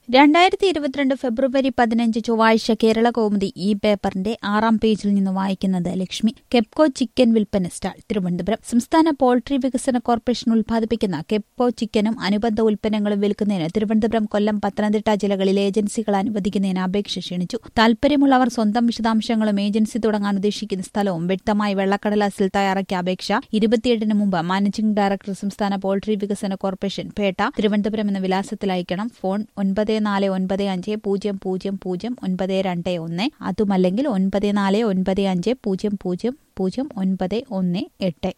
രണ്ടായിരത്തി ഇരുപത്തിരണ്ട് ഫെബ്രുവരി പതിനഞ്ച് ചൊവ്വാഴ്ച കേരള കൗമുദി ഈ പേപ്പറിന്റെ ആറാം പേജിൽ നിന്ന് വായിക്കുന്നത് ലക്ഷ്മി കെപ്കോ ചിക്കൻ വിൽപ്പന സ്റ്റാൾ തിരുവനന്തപുരം സംസ്ഥാന പോൾട്രി വികസന കോർപ്പറേഷൻ ഉൽപ്പാദിപ്പിക്കുന്ന കെപ്കോ ചിക്കനും അനുബന്ധ ഉൽപ്പന്നങ്ങളും വിൽക്കുന്നതിന് തിരുവനന്തപുരം കൊല്ലം പത്തനംതിട്ട ജില്ലകളിലെ ഏജൻസികൾ അനുവദിക്കുന്നതിന് അപേക്ഷ ക്ഷണിച്ചു താൽപര്യമുള്ളവർ സ്വന്തം വിശദാംശങ്ങളും ഏജൻസി തുടങ്ങാൻ ഉദ്ദേശിക്കുന്ന സ്ഥലവും വ്യക്തമായി വെള്ളക്കടലാസിൽ തയ്യാറാക്കിയ അപേക്ഷ ഇരുപത്തിയേഴിന് മുമ്പ് മാനേജിംഗ് ഡയറക്ടർ സംസ്ഥാന പോൾട്രി വികസന കോർപ്പറേഷൻ പേട്ട തിരുവനന്തപുരം എന്ന വിലാസത്തിൽ അയക്കണം ഫോൺ ഒൻപത് നാല് ഒൻപത് അഞ്ച് പൂജ്യം പൂജ്യം പൂജ്യം ഒൻപത് രണ്ട് ഒന്ന് അതുമല്ലെങ്കിൽ ഒൻപത് നാല് ഒൻപത് അഞ്ച് പൂജ്യം പൂജ്യം പൂജ്യം ഒൻപത് ഒന്ന് എട്ട്